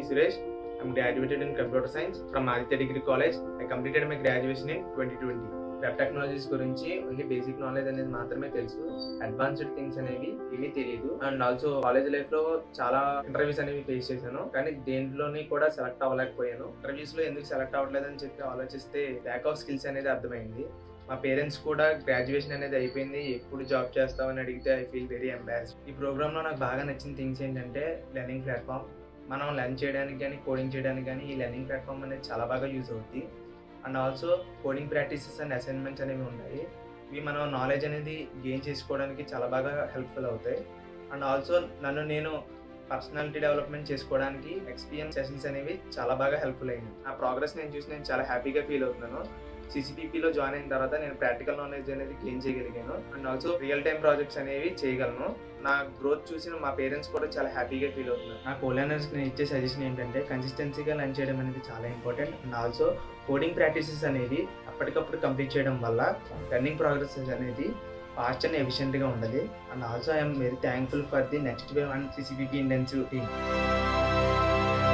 Suresh. I'm graduated in computer science from Aditya Degree College. I completed my graduation in 2020. Web technologies గురించి only basic knowledge అనేది మాత్రమే తెలుసు advanced things అనేవి ఏమీ తెలియదు and also college life లో చాలా ఇంటర్వ్యూస్ అనేవి ఫేస్ చేశాను కానీ దేంట్లోని కూడా సెలెక్ట్ అవ్వలేకపోయాను ఇంటర్వ్యూస్ లో ఎందుకు సెలెక్ట్ అవ్వట్లేదని చెప్పి ఆలోచిస్తే బ్యాక్ ఆఫ్ స్కిల్స్ అనేది అర్థమైంది మా పేరెంట్స్ కూడా గ్రాడ్యుయేషన్ అనేది అయిపోయింది ఎప్పుడు జాబ్ చేస్తామని అడిగితే ఐ ఫీల్ వెరీ ఎంబారెస్ ఈ ప్రోగ్రామ్ లో నాకు బాగా నచ్చిన థింగ్స్ ఏంటంటే లెర్నింగ్ ప్లాట్ఫామ్ మనం లెర్న్ చేయడానికి కానీ కోడింగ్ చేయడానికి కానీ ఈ లెర్నింగ్ ప్లాట్ఫామ్ అనేది చాలా బాగా యూజ్ అవుతుంది and also coding practices and assignments అనేవి ఉన్నాయి ఇవి మనం నాలెడ్జ్ అనేది గెయిన్ చేసుకోవడానికి చాలా బాగా హెల్ప్ఫుల్ అవుతాయి అండ్ ఆల్సో నన్ను నేను పర్సనాలిటీ డెవలప్మెంట్ చేసుకోవడానికి ఎక్స్పీరియన్స్ సెషన్స్ అనేవి చాలా బాగా హెల్ప్ఫుల్ అయింది ఆ ప్రోగ్రెస్ నేను చూసి నేను చాలా హ్యాపీగా ఫీల్ అవుతున్నాను సిసిపిపిలో జాయిన్ అయిన తర్వాత నేను ప్రాక్టికల్ నాలెడ్జ్ అనేది గెయిన్ చేయగలిగాను and also real time projects అనేవి చేయగలను నా గ్రోత్ చూసిన మా పేరెంట్స్ కూడా చాలా హ్యాపీగా ఫీల్ అవుతున్నారు నా కోలైనర్స్ నేను ఇచ్చే సజెషన్ ఏంటంటే కన్సిస్టెన్సీగా లర్న్ చేయడం అనేది చాలా important and also coding practices అనేది అప్పటికప్పుడు కంప్లీట్ చేయడం వల్ల రన్నింగ్ ప్రోగ్రెస్ అనేది ఫాస్ట్ అండ్ ఎఫిషియెంట్గా ఉండదు and also I'm very thankful for the next wave one CCBP intensive team